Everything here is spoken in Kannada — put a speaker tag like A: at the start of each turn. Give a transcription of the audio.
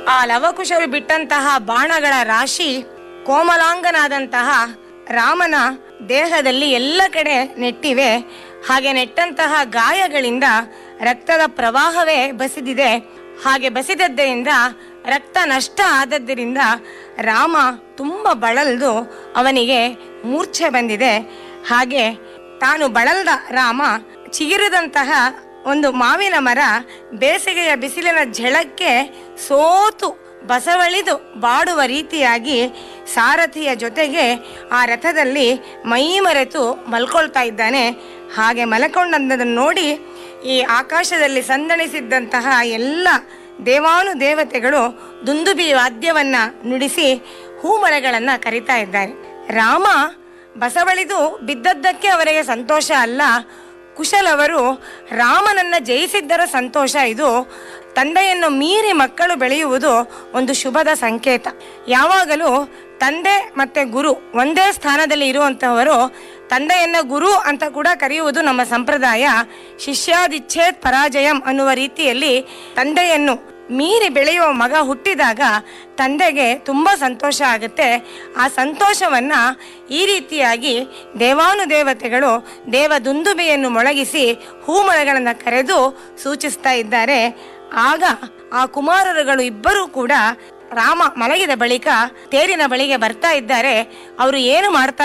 A: ಆ ಲವಕುಶರು ಬಿಟ್ಟಂತಹ ಬಾಣಗಳ ರಾಶಿ ಕೋಮಲಾಂಗನಾದಂತಹ ರಾಮನ ದೇಹದಲ್ಲಿ ಎಲ್ಲ ಕಡೆ ನೆಟ್ಟಿವೆ ಹಾಗೆ ನೆಟ್ಟಂತಹ ಗಾಯಗಳಿಂದ ರಕ್ತದ ಪ್ರವಾಹವೇ ಬಸಿದಿದೆ ಹಾಗೆ ಬಸಿದದ್ದರಿಂದ ರಕ್ತ ನಷ್ಟ ಆದದ್ದರಿಂದ ರಾಮ ತುಂಬ ಬಳಲ್ದು ಅವನಿಗೆ ಮೂರ್ಛೆ ಬಂದಿದೆ ಹಾಗೆ ತಾನು ಬಳಲ್ದ ರಾಮ ಚಿಗಿರಿದಂತಹ ಒಂದು ಮಾವಿನ ಮರ ಬೇಸಿಗೆಯ ಬಿಸಿಲಿನ ಝಳಕ್ಕೆ ಸೋತು ಬಸವಳಿದು ಬಾಡುವ ರೀತಿಯಾಗಿ ಸಾರಥಿಯ ಜೊತೆಗೆ ಆ ರಥದಲ್ಲಿ ಮೈ ಮರೆತು ಮಲ್ಕೊಳ್ತಾ ಇದ್ದಾನೆ ಹಾಗೆ ಮಲ್ಕೊಂಡದ್ದನ್ನು ನೋಡಿ ಈ ಆಕಾಶದಲ್ಲಿ ಸಂದಣಿಸಿದ್ದಂತಹ ಎಲ್ಲ ದೇವಾನು ದೇವತೆಗಳು ದುಂದುಬಿ ವಾದ್ಯವನ್ನ ನುಡಿಸಿ ಹೂಮರಗಳನ್ನ ಕರಿತಾ ಇದ್ದಾರೆ ರಾಮ ಬಸವಳಿದು ಬಿದ್ದದ್ದಕ್ಕೆ ಅವರಿಗೆ ಸಂತೋಷ ಅಲ್ಲ ಕುಶಲವರು ರಾಮನನ್ನ ಜಯಿಸಿದ್ದರ ಸಂತೋಷ ಇದು ತಂದೆಯನ್ನು ಮೀರಿ ಮಕ್ಕಳು ಬೆಳೆಯುವುದು ಒಂದು ಶುಭದ ಸಂಕೇತ ಯಾವಾಗಲೂ ತಂದೆ ಮತ್ತೆ ಗುರು ಒಂದೇ ಸ್ಥಾನದಲ್ಲಿ ಇರುವಂತಹವರು ತಂದೆಯನ್ನ ಗುರು ಅಂತ ಕೂಡ ಕರೆಯುವುದು ನಮ್ಮ ಸಂಪ್ರದಾಯ ಶಿಷ್ಯಾದಿಚ್ಛೇದ್ ಪರಾಜಯಂ ಅನ್ನುವ ರೀತಿಯಲ್ಲಿ ತಂದೆಯನ್ನು ಮೀರಿ ಬೆಳೆಯುವ ಮಗ ಹುಟ್ಟಿದಾಗ ತಂದೆಗೆ ತುಂಬ ಸಂತೋಷ ಆಗುತ್ತೆ ಆ ಸಂತೋಷವನ್ನ ಈ ರೀತಿಯಾಗಿ ದೇವಾನುದೇವತೆಗಳು ದೇವ ದುಂದುಬೆಯನ್ನು ಮೊಳಗಿಸಿ ಹೂಮಳೆಗಳನ್ನು ಕರೆದು ಸೂಚಿಸ್ತಾ ಇದ್ದಾರೆ ಆಗ ಆ ಕುಮಾರರುಗಳು ಇಬ್ಬರೂ ಕೂಡ ರಾಮ ಮಲಗಿದ ಬಳಿಕ ತೇರಿನ ಬಳಿಗೆ ಬರ್ತಾ ಇದ್ದಾರೆ ಅವರು ಏನು ಮಾಡ್ತಾ